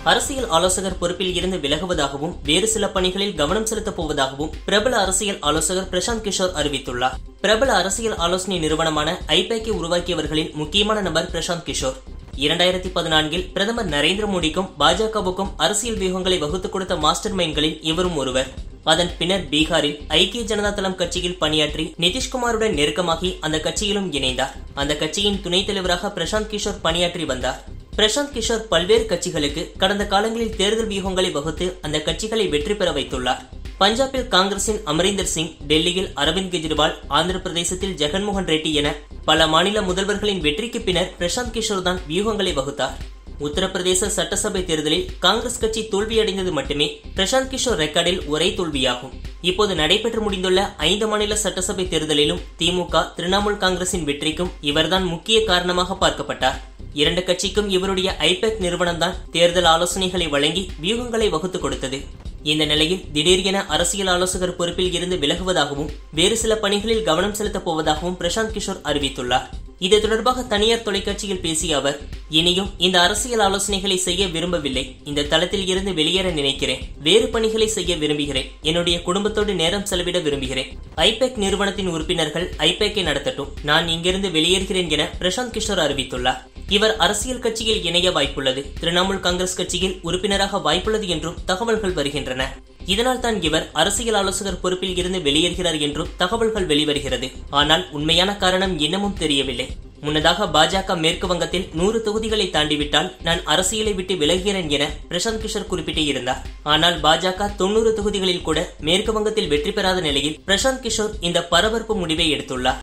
அரசியல் ஆலோசகர் பொறுப்பில் இருந்து விலகுவதாகவும் வேறு சில பணிகளில் கவனம் செலுத்தப் போவதாகவும் பிரபல அரசியல் ஆலோசகர் பிரசாந்த் கிஷோர் அறிவித்துள்ளார் பிரபல அரசியல் ஆலோசனை நிறுவனமான ஐபேக்கை உருவாக்கியவர்களின் முக்கியமான நபர் பிரசாந்த் கிஷோர் இரண்டாயிரத்தி பதினான்கில் பிரதமர் நரேந்திர மோடிக்கும் பாஜகவுக்கும் அரசியல் வியூகங்களை வகுத்துக் கொடுத்த மாஸ்டர் மைண்ட்களில் இவரும் ஒருவர் அதன் பின்னர் பீகாரில் ஐக்கிய ஜனதா தளம் கட்சியில் பணியாற்றி நிதிஷ்குமாருடன் நெருக்கமாகி அந்த கட்சியிலும் இணைந்தார் அந்த கட்சியின் துணைத் தலைவராக பிரசாந்த் கிஷோர் பணியாற்றி வந்தார் பிரசாந்த் கிஷோர் பல்வேறு கட்சிகளுக்கு கடந்த காலங்களில் தேர்தல் வியூகங்களை வகுத்து அந்த கட்சிகளை வெற்றி பெற வைத்துள்ளார் பஞ்சாபில் காங்கிரசின் அமரீந்தர் சிங் டெல்லியில் அரவிந்த் கெஜ்ரிவால் ஆந்திர பிரதேசத்தில் ஜெகன்மோகன் ரெட்டி என பல மாநில முதல்வர்களின் வெற்றிக்கு பின்னர் பிரசாந்த் கிஷோர் தான் வியூகங்களை வகுத்தார் உத்தரப்பிரதேச சட்டசபை தேர்தலில் காங்கிரஸ் கட்சி தோல்வியடைந்தது மட்டுமே பிரசாந்த் கிஷோர் ரெக்கார்டில் ஒரே தோல்வியாகும் இப்போது நடைபெற்று முடிந்துள்ள ஐந்து மாநில சட்டசபை தேர்தலிலும் திமுக திரிணாமுல் காங்கிரசின் வெற்றிக்கும் இவர்தான் முக்கிய காரணமாக பார்க்கப்பட்டார் இரண்டு கட்சிக்கும் இவருடைய ஐபேக் நிறுவனம்தான் தேர்தல் ஆலோசனைகளை வழங்கி வியூகங்களை வகுத்து கொடுத்தது இந்த நிலையில் திடீரென அரசியல் ஆலோசகர் பொறுப்பில் இருந்து விலகுவதாகவும் வேறு சில பணிகளில் கவனம் செலுத்தப் போவதாகவும் பிரசாந்த் கிஷோர் அறிவித்துள்ளார் இது தொடர்பாக தனியார் தொலைக்காட்சியில் பேசிய அவர் இனியும் இந்த அரசியல் ஆலோசனைகளை செய்ய விரும்பவில்லை இந்த தளத்தில் இருந்து வெளியேற நினைக்கிறேன் வேறு பணிகளை செய்ய விரும்புகிறேன் என்னுடைய குடும்பத்தோடு நேரம் செலவிட விரும்புகிறேன் ஐபேக் நிறுவனத்தின் உறுப்பினர்கள் ஐபேக்கை நடத்தட்டும் நான் இங்கிருந்து வெளியேறுகிறேன் என பிரசாந்த் கிஷோர் அறிவித்துள்ளார் இவர் அரசியல் கட்சியில் இணைய வாய்ப்புள்ளது திரிணாமுல் காங்கிரஸ் கட்சியில் உறுப்பினராக வாய்ப்புள்ளது என்றும் தகவல்கள் வருகின்றன இதனால் தான் இவர் அரசியல் ஆலோசகர் பொறுப்பில் இருந்து வெளியேறுகிறார் என்றும் தகவல்கள் வெளிவருகிறது ஆனால் உண்மையான காரணம் இன்னமும் தெரியவில்லை முன்னதாக பாஜக மேற்கு வங்கத்தில் நூறு தொகுதிகளை தாண்டிவிட்டால் நான் அரசியலை விட்டு விலகுகிறேன் என பிரசாந்த் கிஷோர் குறிப்பிட்டே இருந்தார் ஆனால் பாஜக தொன்னூறு தொகுதிகளில் கூட மேற்கு வங்கத்தில் வெற்றி பெறாத நிலையில் பிரசாந்த் கிஷோர் இந்த பரபரப்பு முடிவை எடுத்துள்ளார்